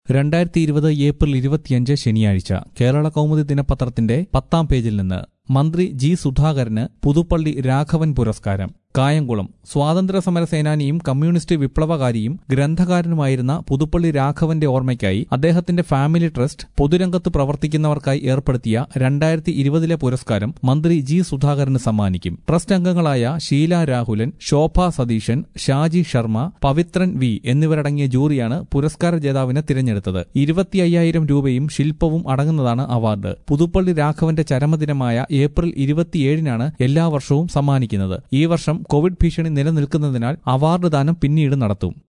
രണ്ടായിരത്തി ഇരുപത് ഏപ്രിൽ ഇരുപത്തിയഞ്ച് ശനിയാഴ്ച കേരള കൗമുദി ദിനപത്രത്തിന്റെ പത്താം പേജിൽ നിന്ന് മന്ത്രി ജി സുധാകരന് പുതുപ്പള്ളി രാഘവൻ പുരസ്കാരം കായംകുളം സ്വാതന്ത്ര്യ സമര സേനാനിയും കമ്മ്യൂണിസ്റ്റ് വിപ്ലവകാരിയും ഗ്രന്ഥകാരനുമായിരുന്ന പുതുപ്പള്ളി രാഘവന്റെ ഓർമ്മയ്ക്കായി അദ്ദേഹത്തിന്റെ ഫാമിലി ട്രസ്റ്റ് പൊതുരംഗത്ത് പ്രവർത്തിക്കുന്നവർക്കായി ഏർപ്പെടുത്തിയ രണ്ടായിരത്തി ഇരുപതിലെ പുരസ്കാരം മന്ത്രി ജി സുധാകരന് സമ്മാനിക്കും ട്രസ്റ്റ് അംഗങ്ങളായ ഷീല രാഹുലൻ ശോഭ സതീശൻ ഷാജി ശർമ്മ പവിത്രൻ വി എന്നിവരടങ്ങിയ ജൂറിയാണ് പുരസ്കാര ജേതാവിനെ തിരഞ്ഞെടുത്തത് ഇരുപത്തി അയ്യായിരം രൂപയും ശില്പവും അടങ്ങുന്നതാണ് അവാർഡ് പുതുപ്പള്ളി രാഘവന്റെ ചരമദിനമായ ഏപ്രിൽ ഇരുപത്തിയേഴിനാണ് എല്ലാ വർഷവും സമ്മാനിക്കുന്നത് ഈ വർഷം കോവിഡ് ഭീഷണി നിലനിൽക്കുന്നതിനാൽ അവാർഡ് ദാനം പിന്നീട് നടത്തും